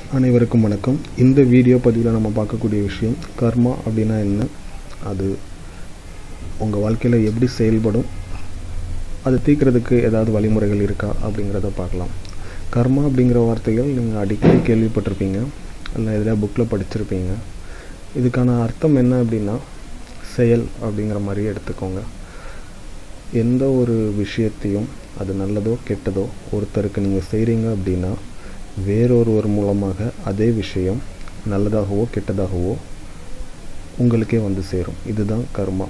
அனைவருக்கும் வணக்கம் இந்த வீடியோ பதிவில் நம்ம பார்க்கக்கூடிய விஷயம் கர்மா அப்படின்னா என்ன அது உங்கள் வாழ்க்கையில் எப்படி செயல்படும் அதை தீர்க்கறதுக்கு ஏதாவது வழிமுறைகள் இருக்கா அப்படிங்கிறத பார்க்கலாம் கர்மா அப்படிங்கிற வார்த்தைகள் நீங்கள் அடிக்கடி கேள்விப்பட்டிருப்பீங்க இல்லை எதில் புக்கில் படிச்சிருப்பீங்க இதுக்கான அர்த்தம் என்ன அப்படின்னா செயல் அப்படிங்கிற மாதிரி எடுத்துக்கோங்க எந்த ஒரு விஷயத்தையும் அது நல்லதோ கெட்டதோ ஒருத்தருக்கு நீங்கள் செய்கிறீங்க அப்படின்னா வேறொருவர் மூலமாக அதே விஷயம் நல்லதாகவோ கெட்டதாகவோ உங்களுக்கே வந்து சேரும் இதுதான் கர்மா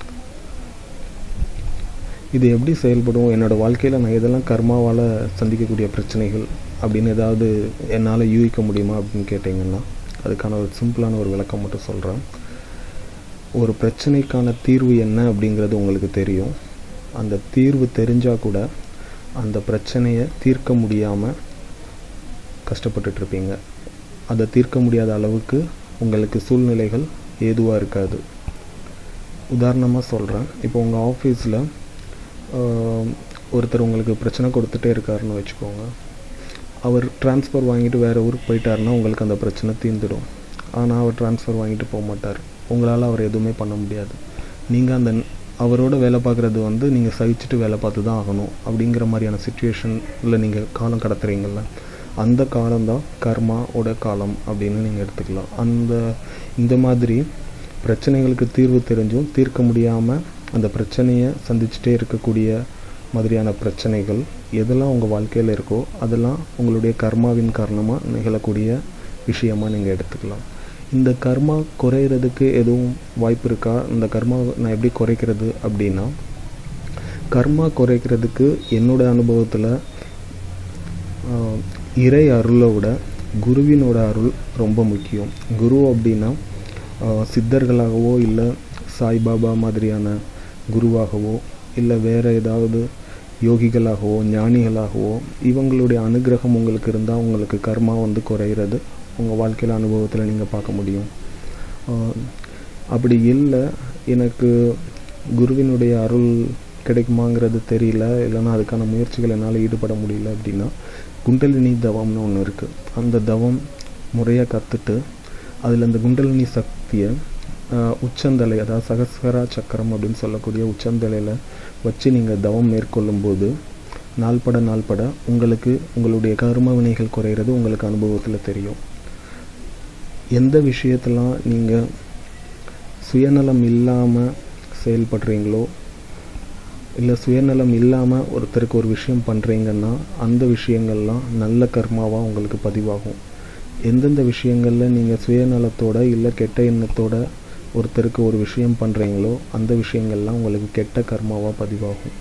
இது எப்படி செயல்படும் என்னோடய வாழ்க்கையில் நான் இதெல்லாம் கர்மாவால் சந்திக்கக்கூடிய பிரச்சனைகள் அப்படின்னு ஏதாவது என்னால் யூகிக்க முடியுமா அப்படின்னு கேட்டிங்கன்னா அதுக்கான ஒரு சிம்பிளான ஒரு விளக்கம் மட்டும் சொல்கிறேன் ஒரு பிரச்சனைக்கான தீர்வு என்ன அப்படிங்கிறது உங்களுக்கு தெரியும் அந்த தீர்வு தெரிஞ்சால் கூட அந்த பிரச்சனையை தீர்க்க முடியாமல் கஷ்டப்பட்டுட்ருப்பீங்க அதை தீர்க்க முடியாத அளவுக்கு உங்களுக்கு சூழ்நிலைகள் ஏதுவாக இருக்காது உதாரணமாக சொல்கிறேன் இப்போ உங்கள் ஆஃபீஸில் ஒருத்தர் உங்களுக்கு பிரச்சனை கொடுத்துட்டே இருக்காருன்னு வச்சுக்கோங்க அவர் ட்ரான்ஸ்ஃபர் வாங்கிட்டு வேறு ஊருக்கு போயிட்டாருன்னா உங்களுக்கு அந்த பிரச்சனை தீர்ந்துடும் ஆனால் அவர் ட்ரான்ஸ்ஃபர் வாங்கிட்டு போக மாட்டார் உங்களால் அவர் எதுவுமே பண்ண முடியாது நீங்கள் அந்த அவரோட வேலை பார்க்குறது வந்து நீங்கள் சகிச்சுட்டு வேலை பார்த்து தான் ஆகணும் அப்படிங்கிற மாதிரியான சுச்சுவேஷனில் நீங்கள் காலம் கடத்துறீங்கள்ல அந்த காலம்தான் கர்மாவோட காலம் அப்படின்னு நீங்கள் எடுத்துக்கலாம் அந்த இந்த மாதிரி பிரச்சனைகளுக்கு தீர்வு தெரிஞ்சும் தீர்க்க முடியாமல் அந்த பிரச்சனையை சந்திச்சுட்டே இருக்கக்கூடிய மாதிரியான பிரச்சனைகள் எதெல்லாம் உங்கள் வாழ்க்கையில் இருக்கோ அதெல்லாம் உங்களுடைய கர்மாவின் காரணமாக நிகழக்கூடிய விஷயமாக நீங்கள் எடுத்துக்கலாம் இந்த கர்மா குறையிறதுக்கு எதுவும் வாய்ப்பு இருக்கா இந்த கர்மா நான் எப்படி குறைக்கிறது அப்படின்னா கர்மா குறைக்கிறதுக்கு என்னோடய அனுபவத்தில் இறை அருளை விட குருவினோட அருள் ரொம்ப முக்கியம் குரு அப்படின்னா சித்தர்களாகவோ இல்லை சாய்பாபா மாதிரியான குருவாகவோ இல்லை வேறு ஏதாவது யோகிகளாகவோ ஞானிகளாகவோ இவங்களுடைய அனுகிரகம் உங்களுக்கு இருந்தால் உங்களுக்கு கர்மா வந்து குறையிறது உங்கள் வாழ்க்கையில் அனுபவத்தில் நீங்கள் பார்க்க முடியும் அப்படி இல்லை எனக்கு குருவினுடைய அருள் கிடைக்குமாங்கிறது தெரியல இல்லைன்னா அதுக்கான முயற்சிகள் என்னால் ஈடுபட முடியல அப்படின்னா குண்டலினி தவம்னு ஒன்று இருக்குது அந்த தவம் முறையாக கற்றுட்டு அதில் அந்த குண்டலினி சக்தியை உச்சந்தலை அதாவது சகஸ்கரா சக்கரம் அப்படின்னு சொல்லக்கூடிய உச்சந்தலையில் வச்சு நீங்கள் தவம் மேற்கொள்ளும்போது நாள்பட நாள்பட உங்களுக்கு உங்களுடைய கர்ம வினைகள் குறையிறது உங்களுக்கு அனுபவத்தில் தெரியும் எந்த விஷயத்தெல்லாம் நீங்கள் சுயநலம் இல்லாமல் செயல்படுறீங்களோ இல்லை சுயநலம் இல்லாமல் ஒருத்தருக்கு ஒரு விஷயம் பண்ணுறீங்கன்னா அந்த விஷயங்கள்லாம் நல்ல கர்மாவாக உங்களுக்கு பதிவாகும் எந்தெந்த விஷயங்களில் நீங்கள் சுயநலத்தோட இல்லை கெட்ட எண்ணத்தோட ஒருத்தருக்கு ஒரு விஷயம் பண்ணுறீங்களோ அந்த விஷயங்கள்லாம் உங்களுக்கு கெட்ட கர்மாவாக பதிவாகும்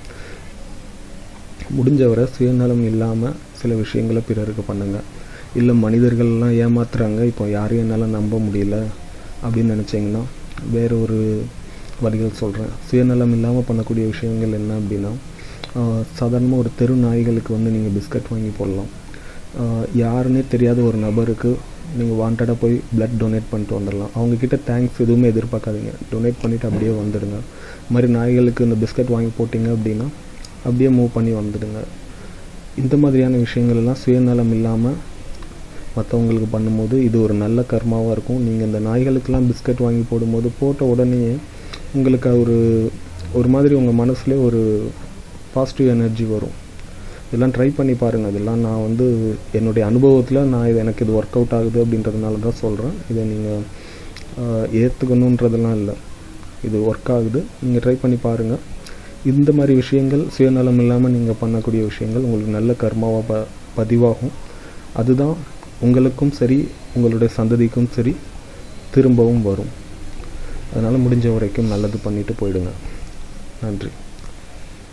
முடிஞ்சவரை சுயநலம் இல்லாமல் சில விஷயங்களை பிறருக்கு பண்ணுங்கள் இல்லை மனிதர்கள்லாம் ஏமாத்துறாங்க இப்போ யாரையும் என்னால் நம்ப முடியல அப்படின்னு நினச்சிங்கன்னா வேற ஒரு வரிகள் சொல்கிறேன் சுயநலம் இல்லாமல் பண்ணக்கூடிய விஷயங்கள் என்ன அப்படின்னா சாதாரணமாக ஒரு தெரு நாய்களுக்கு வந்து நீங்கள் பிஸ்கட் வாங்கி போடலாம் யாருன்னே தெரியாத ஒரு நபருக்கு நீங்கள் வாண்டடாக போய் பிளட் டொனேட் பண்ணிட்டு வந்துடலாம் அவங்கக்கிட்ட தேங்க்ஸ் எதுவுமே எதிர்பார்க்காதீங்க டொனேட் பண்ணிவிட்டு அப்படியே வந்துடுங்க இது மாதிரி நாய்களுக்கு இந்த பிஸ்கட் வாங்கி போட்டிங்க அப்படின்னா அப்படியே மூவ் பண்ணி வந்துடுங்க இந்த மாதிரியான விஷயங்கள் எல்லாம் சுயநலம் இல்லாமல் மற்றவங்களுக்கு பண்ணும்போது இது ஒரு நல்ல கர்மாவாக இருக்கும் நீங்கள் இந்த நாய்களுக்கெல்லாம் பிஸ்கட் வாங்கி போடும்போது போட்ட உடனே உங்களுக்கு ஒரு ஒரு மாதிரி உங்கள் மனசுலேயே ஒரு பாசிட்டிவ் எனர்ஜி வரும் இதெல்லாம் ட்ரை பண்ணி பாருங்கள் இதெல்லாம் நான் வந்து என்னுடைய அனுபவத்தில் நான் இது எனக்கு இது ஒர்க் அவுட் ஆகுது அப்படின்றதுனால தான் சொல்கிறேன் இதை நீங்கள் ஏற்றுக்கணுன்றதெல்லாம் இல்லை இது ஒர்க் ஆகுது நீங்கள் ட்ரை பண்ணி பாருங்கள் இந்த மாதிரி விஷயங்கள் சுயநலம் இல்லாமல் நீங்கள் பண்ணக்கூடிய விஷயங்கள் உங்களுக்கு நல்ல கர்மாவாக ப பதிவாகும் அதுதான் உங்களுக்கும் சரி உங்களுடைய சந்ததிக்கும் சரி திரும்பவும் வரும் அதனால் முடிஞ்ச வரைக்கும் நல்லது பண்ணிவிட்டு போயிடுங்க நன்றி